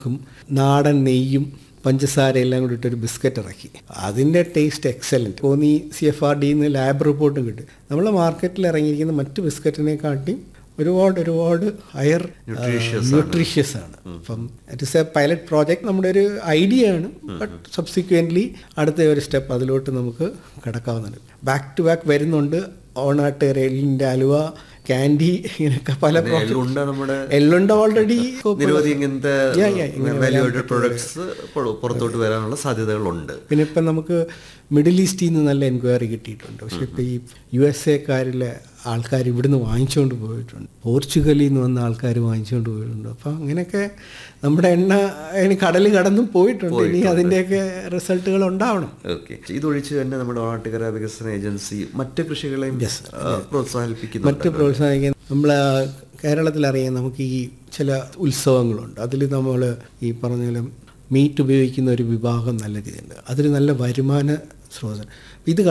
ും നാടൻ നെയ്യും പഞ്ചസാര എല്ലാം കൂടി ഇട്ടൊരു ബിസ്ക്കറ്റ് ഇറക്കി അതിൻ്റെ ടേസ്റ്റ് എക്സലൻറ്റ് തോന്നി സി എഫ് ആർ ഡിന്ന് ലാബ് റിപ്പോർട്ടും കിട്ടും നമ്മൾ മാർക്കറ്റിൽ ഇറങ്ങിയിരിക്കുന്ന മറ്റ് ബിസ്ക്കറ്റിനെക്കാട്ടി ഒരുപാട് ഒരുപാട് ഹയർ ന്യൂട്രീഷ്യസ് ആണ് appam it is a pilot project നമ്മുടെ ഒരു ഐഡിയ ആണ് ബട്ട് സബ്സിക്വൻ്റ്ലി അടുത്ത ഒരു സ്റ്റെപ്പ് അതിലോട്ട് നമുക്ക് കിടക്കാവുന്നതാണ് ബാക്ക് ടു ബാക്ക് വരുന്നുണ്ട് ഓണാട്ട് എല്ലിൻ്റെ അലുവ ക്യാൻഡി ഇങ്ങനെയൊക്കെ പല എള്ളുണ്ട നമ്മുടെ എല്ലുണ്ട് ഓൾറെഡി നിരവധി ഇങ്ങനത്തെ Yeah, yeah, ഇങ്ങനെ വാല്യൂഡ് പ്രൊഡക്ട്സ് പുറത്തോട്ട് വരാനുള്ള സാധ്യതകളുണ്ട് പിന്നെ ഇപ്പം നമുക്ക് മിഡിൽ ഈസ്റ്റിൽ നിന്ന് നല്ല എൻക്വയറി കിട്ടിയിട്ടുണ്ട് പക്ഷെ ഇപ്പം ഈ യു എസ് എക്കാരിലെ ആൾക്കാർ ഇവിടുന്ന് വാങ്ങിച്ചുകൊണ്ട് പോയിട്ടുണ്ട് പോർച്ചുഗലിൽ നിന്ന് വന്ന ആൾക്കാർ വാങ്ങിച്ചുകൊണ്ട് പോയിട്ടുണ്ട് അപ്പം അങ്ങനെയൊക്കെ നമ്മുടെ എണ്ണ അതിന് കടൽ കടന്നും പോയിട്ടുണ്ട് ഇനി അതിൻ്റെയൊക്കെ റിസൾട്ടുകൾ ഉണ്ടാവണം ഓക്കെ ഇതൊഴിച്ച് തന്നെ നമ്മുടെ ഓണാട്ടുകര വികസന ഏജൻസി മറ്റ് കൃഷികളെയും ആ, പ്രോത്സാഹിപ്പിക്കുന്നു മറ്റ് പ്രോത്സാഹിക്കാൻ നമ്മൾ കേരളത്തിലറിയാം നമുക്ക് ഈ ചില ഉത്സവങ്ങളുണ്ട് അതിൽ നമ്മൾ ഈ പറഞ്ഞ പോലെ മീറ്റ് ഉപയോഗിക്കുന്ന ഒരു വിഭാഗം നല്ല രീതിയുണ്ട് അതൊരു നല്ല വരുമാന സ്രോതസ് ഇത്